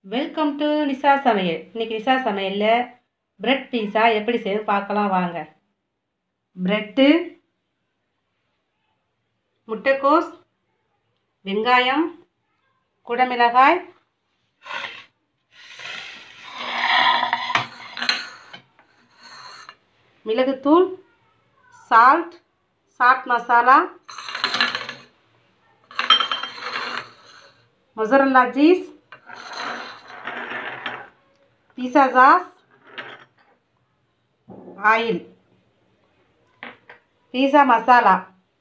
welcome to Nisha சமையல் இன்னைக்கு நிஷா சமையலில் பிரெட் பீஸா எப்படி செய்யணும் பார்க்கலாம் வாங்க பிரெட்டு முட்டைக்கோஸ் வெங்காயம் குடமிளகாய் மிளகுத்தூள் salt chaat masala mozzarella cheese pizza sauce oil pizza masala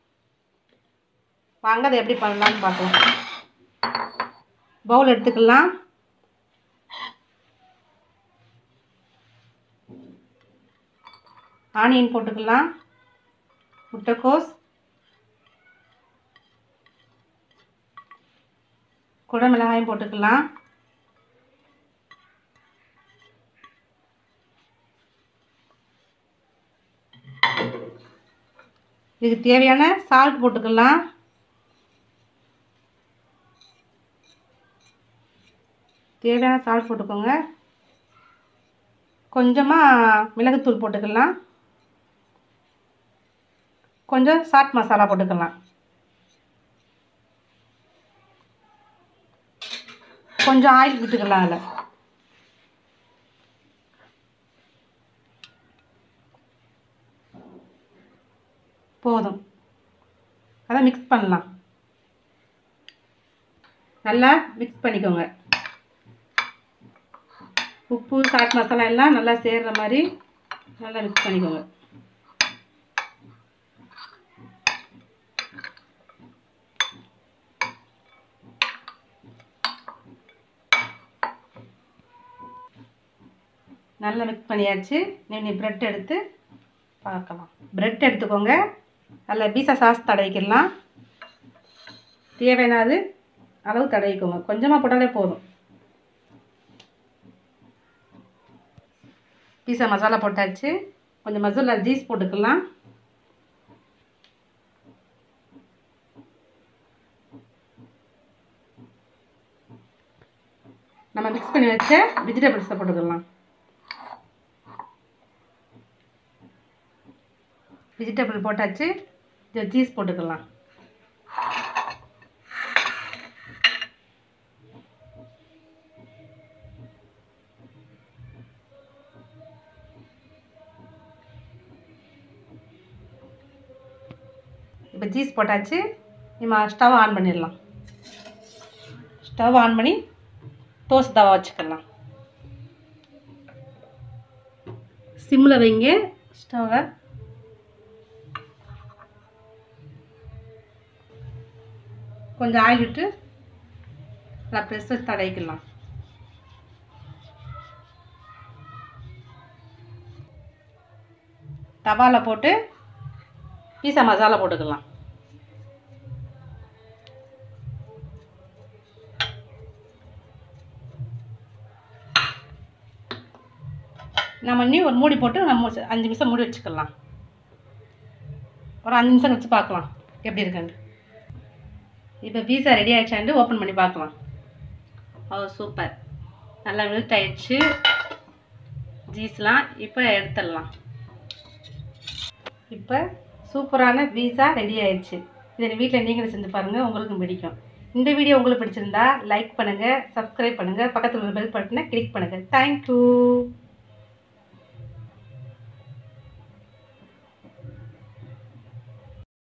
வாங்க அதை எப்படி பண்ணலாம்னு பார்க்கலாம் பவுல் எடுத்துக்கலாம் ஆனியன் போட்டுக்கலாம் முட்டைக்கோஸ் குடமிளகாயும் போட்டுக்கலாம் இதுக்கு தேவையான சால்ட் போட்டுக்கலாம் தேவையான சால்ட் போட்டுக்கோங்க கொஞ்சமாக மிளகுத்தூள் போட்டுக்கலாம் கொஞ்சம் சாட் மசாலா போட்டுக்கலாம் கொஞ்சம் ஆயில் விட்டுக்கலாம் அதில் போதும் அதை மிக்ஸ் பண்ணலாம் நல்லா மிக்ஸ் பண்ணிக்கோங்க உப்பு சாட் மசாலா எல்லாம் நல்லா சேர்கிற மாதிரி நல்லா மிக்ஸ் பண்ணிக்கோங்க நல்லா மிக்ஸ் பண்ணியாச்சு நீ ப்ரெட் எடுத்து பார்க்கலாம் ப்ரெட் எடுத்துக்கோங்க அதில் பீஸா சாஸ் தடவிக்கலாம் தேவையானது அளவு தடவிக்கோங்க கொஞ்சமாக போட்டாலே போதும் பீஸா மசாலா போட்டாச்சு கொஞ்சம் மசாலா ஜீஸ் போட்டுக்கலாம் நம்ம மிக்ஸ் பண்ணி வச்ச வெஜிடபிள்ஸை போட்டுக்கலாம் வெஜிடபிள் போட்டாச்சு சீஸ் போட்டுக்கலாம் இப்போ சீஸ் போட்டாச்சு நம்ம ஸ்டவ் ஆன் பண்ணிடலாம் ஸ்டவ் ஆன் பண்ணி தோசை தவா வச்சுக்கலாம் சிம்மில் வைங்க ஸ்டவ்வை கொஞ்சம் ஆயில் விட்டு நல்லா ப்ரெஸ் வச்சு தடவிக்கலாம் தவாவில் போட்டு பீஸா மசாலா போட்டுக்கலாம் நம்ம இன்னும் ஒரு மூடி போட்டு நம்ம அஞ்சு நிமிஷம் மூடி வச்சுக்கலாம் ஒரு அஞ்சு நிமிஷம் கழிச்சு பார்க்கலாம் எப்படி இருக்குன்னு இப்போ பீஸா ரெடி ஆகிடுச்சாண்டு ஓப்பன் பண்ணி பார்க்கலாம் ஓ சூப்பர் நல்லா மெல்ட் ஆயிடுச்சு ஜீஸ்லாம் இப்போ எடுத்துடலாம் இப்போ சூப்பரான பீஸா ரெடி ஆயிடுச்சு இதை வீட்டில் நீங்களும் செஞ்சு பாருங்கள் உங்களுக்கும் பிடிக்கும் இந்த வீடியோ உங்களுக்கு பிடிச்சிருந்தா லைக் பண்ணுங்கள் சப்ஸ்கிரைப் பண்ணுங்கள் பக்கத்தில் உள்ள பெல் பட்டனை கிளிக் பண்ணுங்கள் தேங்க்யூ